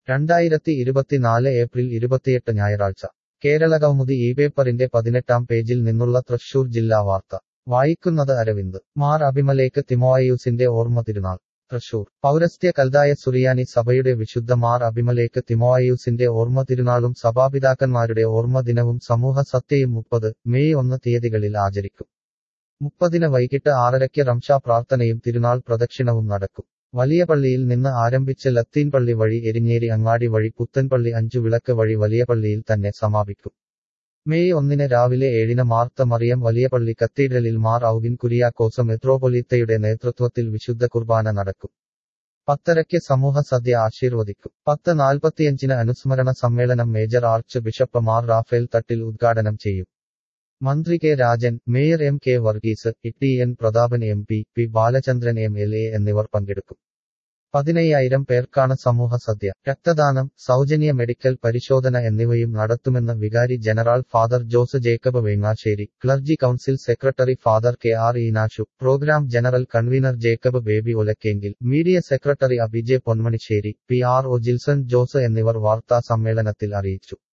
രണ്ടായിരത്തി ഇരുപത്തിനാല് ഏപ്രിൽ ഇരുപത്തിയെട്ട് ഞായറാഴ്ച കേരള കൗമുദി ഈ പേപ്പറിന്റെ പതിനെട്ടാം പേജിൽ നിന്നുള്ള തൃശൂർ ജില്ലാ വാർത്ത വായിക്കുന്നത് അരവിന്ദ് മാർ അഭിമലേക്ക് തിമോഅയൂസിന്റെ ഓർമ്മ തിരുനാൾ തൃശൂർ പൗരസ്ത്യ കൽതായ സുറിയാനി സഭയുടെ വിശുദ്ധ മാർ അഭിമലേക്ക് തിമോഅയൂസിന്റെ ഓർമ്മ തിരുനാളും സഭാപിതാക്കന്മാരുടെ ഓർമ്മ ദിനവും സമൂഹ സത്യയും മുപ്പത് മെയ് ഒന്ന് തീയതികളിൽ ആചരിക്കും മുപ്പതിന് വൈകിട്ട് ആറരയ്ക്ക് റംഷാ പ്രാർത്ഥനയും തിരുനാൾ പ്രദക്ഷിണവും നടക്കും വലിയ പള്ളിയിൽ നിന്ന് ആരംഭിച്ച് ലത്തീൻ പള്ളി വഴി എരിഞ്ഞേരി അങ്ങാടി വഴി പുത്തൻപള്ളി അഞ്ചു വിളക്ക് വഴി വലിയ പള്ളിയിൽ തന്നെ സമാപിക്കും മെയ് ഒന്നിന് രാവിലെ ഏഴിന് മാർത്ത മറിയം വലിയ പള്ളി കത്തീഡ്രലിൽ മാർ ഔഗിൻ കുരിയാക്കോസ് മെത്രോപൊലീത്തയുടെ നേതൃത്വത്തിൽ വിശുദ്ധ കുർബാന നടക്കും പത്തരയ്ക്ക് സമൂഹ സദ്യ ആശീർവദിക്കും പത്ത് നാൽപ്പത്തിയഞ്ചിന് അനുസ്മരണ സമ്മേളനം major archbishop Mar Raphael Thattil ഉദ്ഘാടനം ചെയ്യും മന്ത്രി K Rajan mayor M K Varghese T N Prathapan M P P Balachandran M L A എന്നിവർ പങ്കെടുക്കും പതിനയ്യായിരം പേർക്കാണ് സമൂഹ സദ്യ രക്തദാനം സൗജന്യ മെഡിക്കൽ പരിശോധന എന്നിവയും നടത്തുമെന്ന് വികാരി general father Jose Jacob Vengassery clergy council secretary father K R Eenashu programme general convener Jacob Baby Olakkengil media secretary Abhije Ponmanissery P R O Jilson Jose എന്നിവർ വാർത്താ സമ്മേളനത്തിൽ അറിയിച്ചു